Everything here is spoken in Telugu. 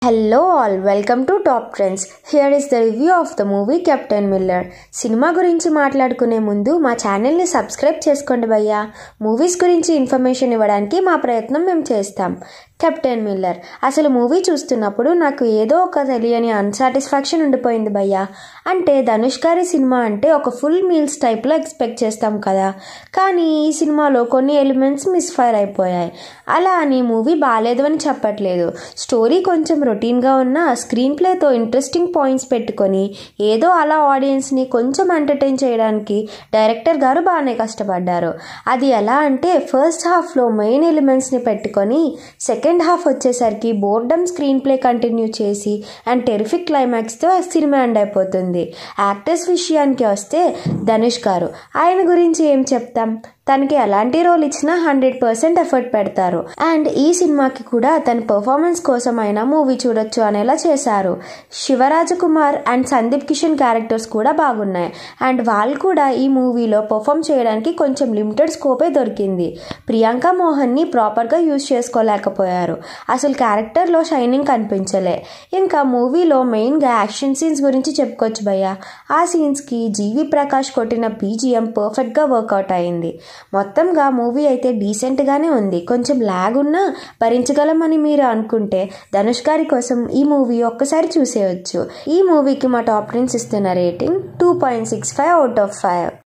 hello all welcome to top trends here is the review of the movie Captain Miller cinema గురించి మాట్లాడుకునే ముందు మా ఛానల్ని సబ్స్క్రైబ్ చేసుకోండి భయ్యా మూవీస్ గురించి ఇన్ఫర్మేషన్ ఇవ్వడానికి మా ప్రయత్నం మేము చేస్తాం కెప్టెన్ మిల్లర్ అసలు మూవీ చూస్తున్నప్పుడు నాకు ఏదో ఒక తెలియని అన్సాటిస్ఫాక్షన్ ఉండిపోయింది భయ్యా అంటే ధనుష్ గారి సినిమా అంటే ఒక ఫుల్ మీల్స్ టైప్లో ఎక్స్పెక్ట్ చేస్తాం కదా కానీ ఈ సినిమాలో కొన్ని ఎలిమెంట్స్ మిస్ఫైర్ అయిపోయాయి అలా అని మూవీ బాగాలేదు అని చెప్పట్లేదు స్టోరీ కొంచెం రొటీన్గా ఉన్న స్క్రీన్ ప్లేతో ఇంట్రెస్టింగ్ పాయింట్స్ పెట్టుకొని ఏదో అలా ఆడియన్స్ని కొంచెం ఎంటర్టైన్ చేయడానికి డైరెక్టర్ గారు బాగానే కష్టపడ్డారు అది ఎలా అంటే ఫస్ట్ హాఫ్లో మెయిన్ ఎలిమెంట్స్ని పెట్టుకొని సెకండ్ హాఫ్ వచ్చేసరికి బోర్డమ్ స్క్రీన్ ప్లే కంటిన్యూ చేసి అండ్ టెరిఫిక్ క్లైమాక్స్తో సినిమా ఎండ్ అయిపోతుంది యాక్టర్స్ విషయానికి వస్తే ధనుష్ గారు ఆయన గురించి ఏం చెప్తాం తనకి ఎలాంటి రోల్ ఇచ్చినా హండ్రెడ్ పర్సెంట్ ఎఫర్ట్ పెడతారు అండ్ ఈ సినిమాకి కూడా తన పర్ఫార్మెన్స్ కోసం అయినా మూవీ చూడొచ్చు అనేలా చేశారు శివరాజకుమార్ అండ్ సందీప్ కిషన్ క్యారెక్టర్స్ కూడా బాగున్నాయి అండ్ వాళ్ళు కూడా ఈ మూవీలో పర్ఫామ్ చేయడానికి కొంచెం లిమిటెడ్ స్కోపే దొరికింది ప్రియాంక మోహన్ని ప్రాపర్గా యూజ్ చేసుకోలేకపోయారు అసలు క్యారెక్టర్లో షైనింగ్ కనిపించలే ఇంకా మూవీలో మెయిన్గా యాక్షన్ సీన్స్ గురించి చెప్పుకోవచ్చు భయ్య ఆ సీన్స్కి జీవి ప్రకాష్ కొట్టిన బీజిఎం పర్ఫెక్ట్గా వర్కౌట్ అయింది మొత్తంగా మూవీ అయితే డీసెంట్గానే ఉంది కొంచెం లాగ్ ఉన్నా భరించగలమని మీరు అనుకుంటే ధనుష్ గారి కోసం ఈ మూవీ ఒక్కసారి చూసేయచ్చు ఈ మూవీకి మా టాప్ ప్రిన్స్ ఇస్తున్న rating two point six five out of five